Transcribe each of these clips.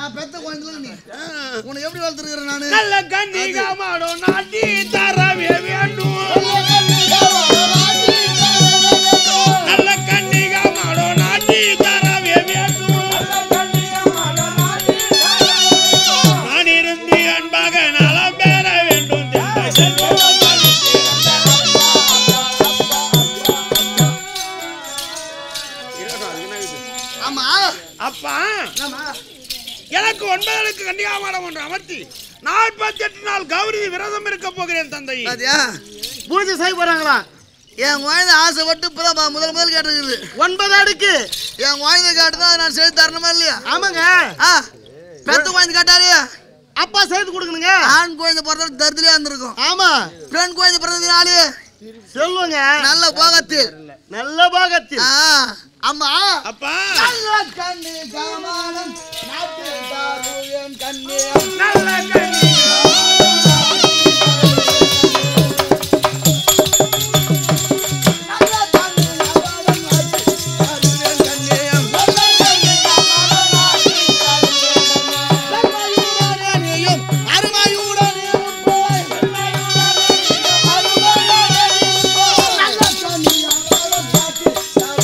நான் பெத்த குழந்தைல நீ உன்னை எப்படி வளர்த்துருக்கிறேன் நானு நல்ல கன்னிகா மாடோ நாட்டி தரவே வேண்டும் நல்ல கன்னிகா மாடோ நாட்டி தரவே வேண்டும் நான் இருந்து அன்பாக நலம் பெற வேண்டும் திட்ட செல்வம் ஆமா அப்பா ஆமா எனக்கு ஒன்பதற்கு கன்னியாமாடம் ஒன்று அமர்த்தி நாற்பத்தி எட்டு நாள் கௌரி விரதம் இருக்க போகிறேன் தந்தை பாத்தியா பூஜை செய்ய போறாங்களா என் குழந்தை ஆசைப்பட்டு இப்பதான் பா- முதல் முதல் கேட்டிருக்குது ஒன்பது அடுக்கு என் குழந்தை கேட்டுதான் அதை நான் செய்து தரணுமா இல்லையா ஆமாங்க ஆ பெத்த குழந்தை கேட்டாலே அப்பா செய்து கொடுக்கணுங்க ஆண் குழந்தை பிறந்த தருதலையா இருந்திருக்கும் ஆமா பெண் குழந்தை பிறந்ததுனாலே சொல்லுங்க நல்ல போகத்தில் நல்ல பாகத்தில் ஆ ஆமா அப்பா நல்ல கண்ணு காமானம் நாட்டில் தாருயன் கண்ணே நல்ல கன்னிகா நல்ல கண்ணு காமானம் நாட்டில் தாருயன் கண்ணே செல்மையுடனேயும் அருமையுடனே உட்போய். நல்ல கண்ணியாரம் காட்டி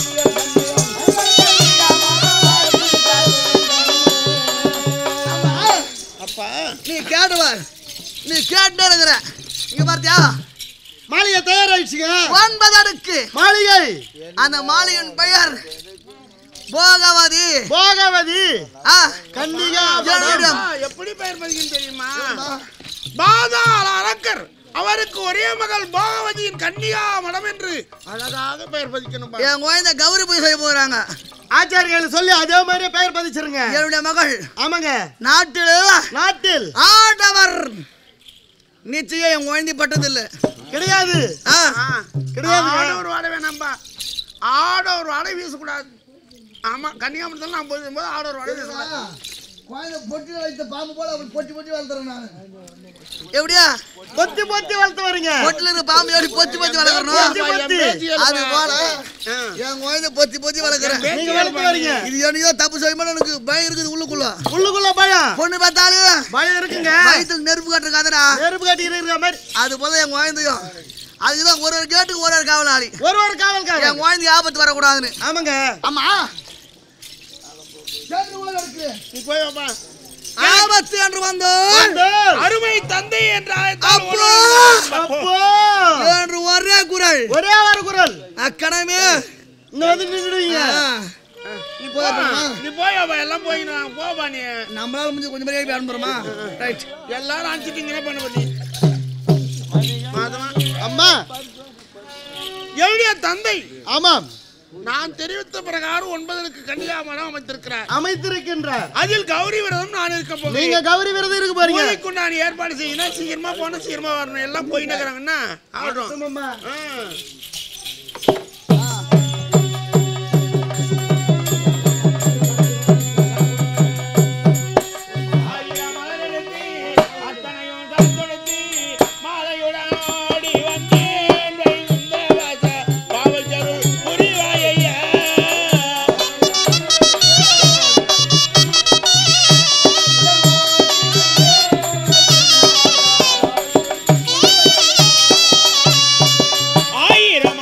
ஆமா, அப்பா நீ கேட்டுவார் நீ கேட்டு இருக்கிற இங்க பார்த்தியா மாளிகை தயாராயிடுச்சுங்க ஒன்பது அடுக்கு மாளிகை அந்த மாளிகையின் பெயர் போகவதி போகவதி ஆ, கன்னிகா ஜனனிடம். அப்பா, எப்படி பெயர் பதிக்கும் தெரியுமா பாதாள அரக்கர் அவருக்கு ஒரே மகள் போகவதியின் கன்னிகா மடம் என்று அழகாக பெயர் பதிக்கணும் பா. என் குழந்தை கௌரி பூஜை செய்ய போறாங்க ஆச்சாரியால் சொல்லி அதே மாதிரியே பெயர் பதிச்சிருங்க என்னுடைய மகள் ஆமாங்க நாட்டில் நாட்டில் ஆடவர் நிச்சயம் என் குழந்தை பட்டதில்லை கிடையாது ஆ, ஆ, கிடையாதுங்க. ஆட ஒரு வாடை வேணாம்பா ஆட ஒரு வாடை வீசக்கூடாது ஆமா கன்னியாகுமரத்தில் நான் போகும்போது ஆட ஒரு வாடை வீசக்கூடாது குழந்தை பொட்டி வைத்த பாம்பு போல அப்படி பொட்டி பொட்டி வளர்த்துறேன் நான் எப்படியா பொத்தி பொத்தி வளர்த்து வரீங்க பொட்டில இருக்க பாம்பு எப்படி பொத்தி பொத்தி வளர்க்கணும் பொத்தி பொத்தி. அது போல என் குழந்தை பொத்தி பொத்தி வளர்க்குறேன் நீங்க வளர்த்து வரீங்க இது என்னையோ தப்பு செய்யும்போது எனக்கு பயம் இருக்குது உள்ளுக்குள்ள உள்ளுக்குள்ள பயம் பொண்ணு பார்த்தாலும் பயம் இருக்குங்க வயிற்றுல நெருப்பு கட்டுறக்காதடா நெருப்பு கட்டி இருக்கிற மாதிரி அது போல என் குழந்தையும் அதுக்குதான் ஒரு ஒரு கேட்டுக்கு ஒரு ஒரு காவலாளி ஒரு ஒரு காவல்காரன் என் குழந்தை ஆபத்து வரக்கூடாதுன்னு ஆமாங்க ஆமா கேட்டு உள்ள இருக்கு. நீ போய் வாப்பா ஆபத்து என்று வந்தோம் வந்தோம். அருமை தந்தை என்ற ஆயத்தால் அப்போ! அப்போ என்று ஒரே குரல் ஒரே ஒரு குரல் அக்கணமே இங்க வந்து நின்றுடுவீங்க நீ போதுமா நீ போய் வாப்பா எல்லாம் போயிடலாம் போப்பா நீ நம்மளால முடிஞ்சு கொஞ்சம் மாதிரி அனுப்புறோமா ரைட் எல்லாரும் அனுப்பிச்சிட்டீங்கன்னா பண்ண பத்தி மாதவா அம்மா என்னுடைய தந்தை ஆமாம் நான் தெரிவித்த பிரகாரம் ஒன்பதற்கு கன்னியாமரம் அமைத்திருக்கிறார் அமைத்திருக்கின்றார் அதில் கௌரி விரதம் நான் இருக்க நீங்க போகிறேன் கௌரி விரதம் இருக்கு பாருங்க பூஜைக்கு நான் ஏற்பாடு செய்யணும் சீக்கிரமா போன சீக்கிரமா வரணும் எல்லாம் போயிட்டு இருக்கிறாங்கன்னா ஆடுறோம் அம்மா. ஆ. ஆயிரம் மலரெடுத்து, அத்தனையும் கண்கொடுத்து, மாலையுடன் ஓடி வந்தேன் வைகுந்த வாச, பாவச்சருள் புரிவாயையா. ஆயிரம்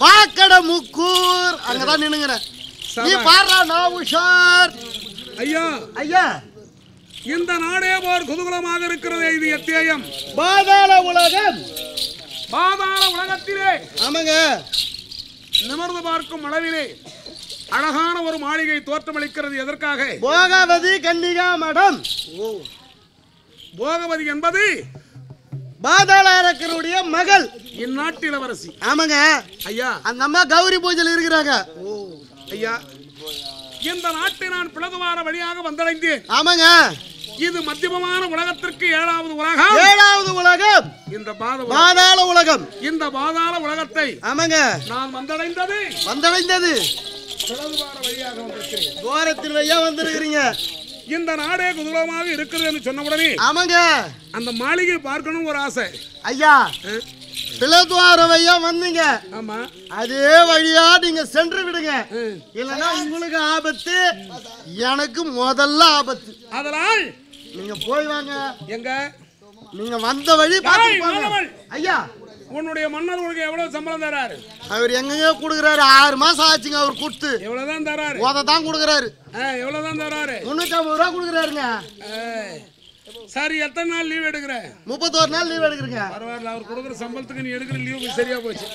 வாக்கட முக்கூர் அங்கதான் நின்னுங்கிறேன் நீ பாடுறா நான் உஷார் ஐயா ஐயா இந்த நாடே போர் குதூகலமாக இருக்கிறது இது எத்தேயம் பாதாள உலகம் பாதாள உலகத்திலே ஆமாங்க நிமிர்ந்து பார்க்கும் அளவிலே அழகான ஒரு மாளிகை தோற்றமளிக்கிறது எதற்காக போகாவதி கன்னிகா மடம் போகவதி என்பது பாதாள அரக்கருடைய மகள் இந்நாட்டு இளவரசி ஆமாங்க ஐயா அந்த அம்மா கௌரி பூஜையில் இருக்கிறாங்க ஐயா இந்த நாட்டை நான் பிளதுவார வழியாக வந்தடைந்தேன் ஆமாங்க இது மத்தியமமான உலகத்திற்கு ஏழாவது உலகம் ஏழாவது உலகம் இந்த பாத உலகம். பாதாள உலகம் இந்த பாதாள உலகத்தை ஆமாங்க நான் வந்தடைந்தது வந்தடைந்தது பிளதுவார வழியாக வந்திருக்கிறேன் தூரத்தில் ஐயா வந்திருக்கிறீங்க இந்த நாடே குதூகலமாக இருக்கிறது என்று சொன்ன உடனே ஆமாங்க அந்த மாளிகை பார்க்கணும் ஒரு ஆசை ஐயா அஹ், பிளத்துவாரம் ஐயா வந்தீங்க ஆமா அதே வழியா நீங்க சென்று விடுங்க அஹ். இல்லைன்னா உங்களுக்கு ஆபத்து எனக்கு முதல்ல ஆபத்து அதனால் நீங்க போய் வாங்க எங்க நீங்க வந்த வழி பார்த்து ஏய், போங்க. மாணவன். ஐயா உன்னுடைய மன்னர் உனக்கு எவ்வளவு சம்பளம் தராரு அவர் எங்கெங்க கொடுக்குறாரு ஆறு மாசம் ஆச்சுங்க அவர் கொடுத்து எவ்வளவுதான் தராரு உத தான் கொடுக்குறாரு ஆ, எவ்வளவுதான் தராரு முன்னூத்தி ஐம்பது ரூபா கொடுக்குறாருங்க ஏய், சரி எத்தனை நாள் லீவ் எடுக்கிற முப்பத்தோரு நாள் லீவ் எடுக்கிறீங்க பரவாயில்ல அவர் கொடுக்குற சம்பளத்துக்கு நீ எடுக்கிற லீவு சரியா போச்சு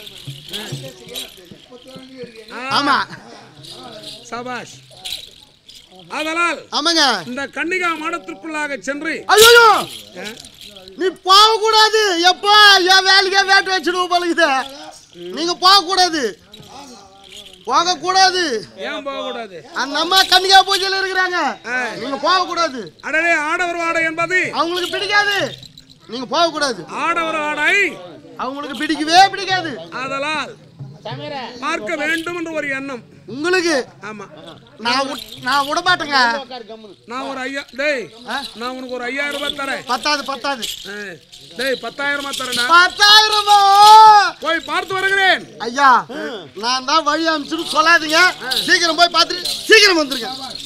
ஆ. ஆமா சபாஷ் அதனால் ஆமாங்க இந்த கன்னிகா மாடத்திற்குள்ளாக சென்று ஐயோ ஆ, நீ போக கூடாது எப்பா என் வேலைக்கே வேட்டு வச்சிடுவோம் பழகுது நீங்க போக கூடாது போக கூடாது ஏன் போக கூடாது அந்த அம்மா கன்னிகா பூஜையில இருக்கிறாங்க நீங்க போக கூடாது அடலே ஆடவர் ஆடை என்பது அவங்களுக்கு பிடிக்காது நீங்க போக கூடாது ஆடவர் ஆடை அவங்களுக்கு பிடிக்கவே பிடிக்காது அதனால் பார்க்க வேண்டும் என்ற ஒரு எண்ணம் உங்களுக்கு ஆமா நான் விட்- நான் விட மாட்டேங்க நான் ஒரு ஐயா டேய் ஆ? நான் உனக்கு ஒரு ஐயாயிரம் ரூபாய் தரேன் பத்தாது பத்தாது ஆ, டேய் பத்தாயிரமா தரேனா பத்தாயிரமா போய் பார்த்து வருகிறேன் ஐயா நான் தான் வழி அனுப்பிச்சுன்னு சொல்லாதீங்க சீக்கிரம் போய் பார்த்துட்டு சீக்கிரம் வந்துருங்க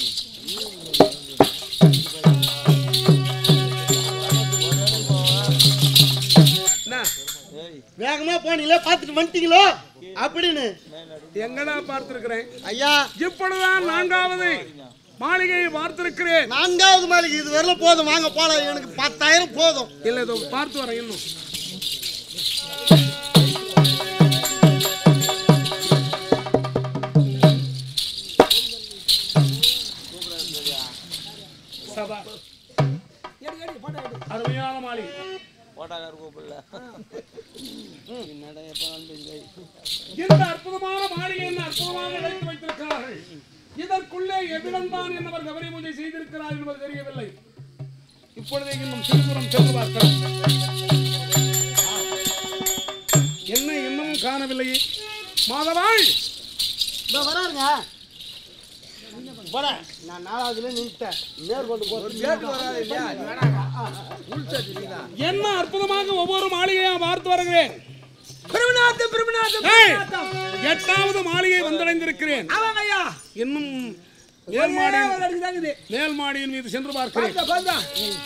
என்ன வேகமா போனீங்களே பார்த்துட்டு வந்துட்டீங்களோ அப்படின்னு எங்கடா பார்த்திருக்கிறேன் ஐயா இப்பொழுதுதான் நான்காவது மாளிகையை பார்த்திருக்கிறேன் நான்காவது மாளிகை இது வரல போதும் வாங்க போலாம் எனக்கு பத்தாயிரம் போதும் இல்ல இதோ பார்த்து வரேன் இன்னும் சபா. அருமையான மாளிகை இந்த அற்புதமான மாளிகை என்ன அற்புதமாக வைத்து வைத்திருக்கிறார்கள் இதற்குள்ளே எவ்விடம்தான் என்னவர் கபரி பூஜை செய்திருக்கிறார் என்பது தெரியவில்லை இப்பொழுதே இன்னும் சிறுபுறம் சென்று பார்க்கிறோம் என்ன இன்னமும் காணவில்லையே மாதவாள் இதோ வராருங்க போட நான் நாலாவதுல நின்ட்டேன் மேற்கொண்டு போட்டு என்ன அற்புதமாக ஒவ்வொரு மாளிகையா பார்த்து வருகிறேன் பிரபுநாதம் பிரபுநாதம் ஏய், எட்டாவது மாளிகை வந்தடைந்திருக்கிறேன் ஆமாங்க ஐயா இன்னும் மேல் மாடியின் அடிக்குதாங்குது மேல் மாடியின் மீது சென்று பார்க்கிறேன் பாருங்க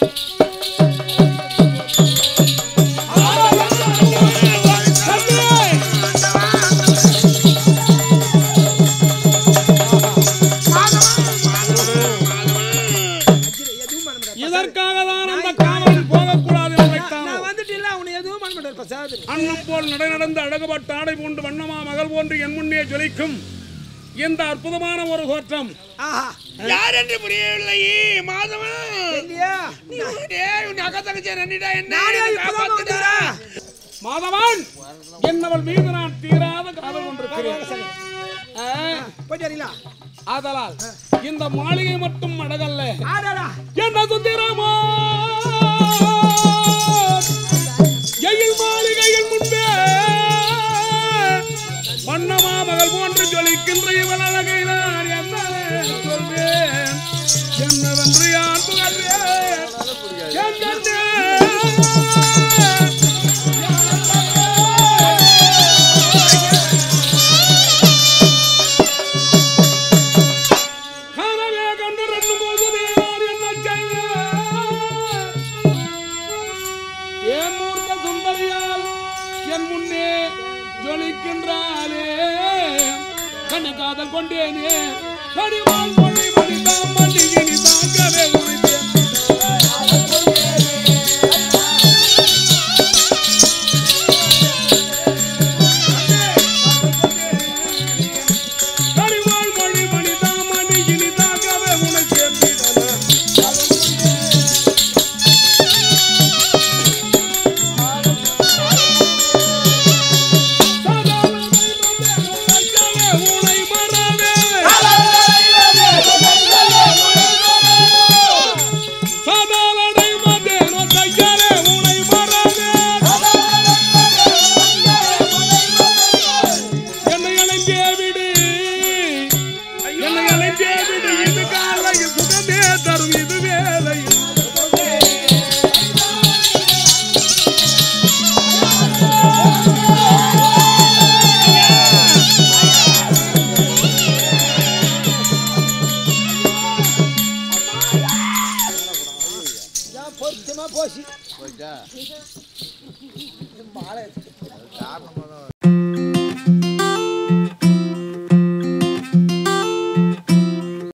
இதற்காக தான் அந்த காவலன் போகக்கூடாது என்று வைத்தானோ வந்துட்டு உன்னை எதுவும் பண்ண மாட்டேன் பிரசாத் அன்னம் போல் நடை நடந்து அழகுபட்ட ஆடை பூண்டு வண்ணமா மகள் போன்று என் முன்னே ஜொலிக்கும் இந்த அற்புதமான ஒரு தோற்றம் ஆஹா யார் என்று புரியவில்லை மாதவன் இல்லையா நானே இப்பதான் வந்துக்கிறேன். மாதவன் என்னவள் மீது நான் தீராத காதல் கொண்டிருக்கிறேன் ஆ, போயிட்டு வரீங்களா ஆதலால் இந்த மாளிகை மட்டும் அடகல்ல ஆடாடா என்ன சுந்தரமோ எயில் மாளிகையில் முன்பே வண்ணமா மகள் போன்று ஜொலிக்கின்ற இவள் அழகை நான் என்ன சொல்வேன் என்னவென்று யான் புகழ்வேன் எங்கென்னே? காணவே கண்டு ரெண்டு போதுமே யார் என்ன செய்வேன் ஏன் மூர்த்த சுந்தரியால் என் முன்னே ஜொலிக்கின்றானே கண்ணு காதல் கொண்டேனே கடிவாள் மொழி மணி தாம் மண்டிகினி தாங்கவே உரித்தேன் கடிவாள் மொழி மணி தாம் மண்டிகினி தாங்கவே உனை சேர்த்திடலாம் தரும் இது வேலையும் பொருத்தமா போச்சு மாலை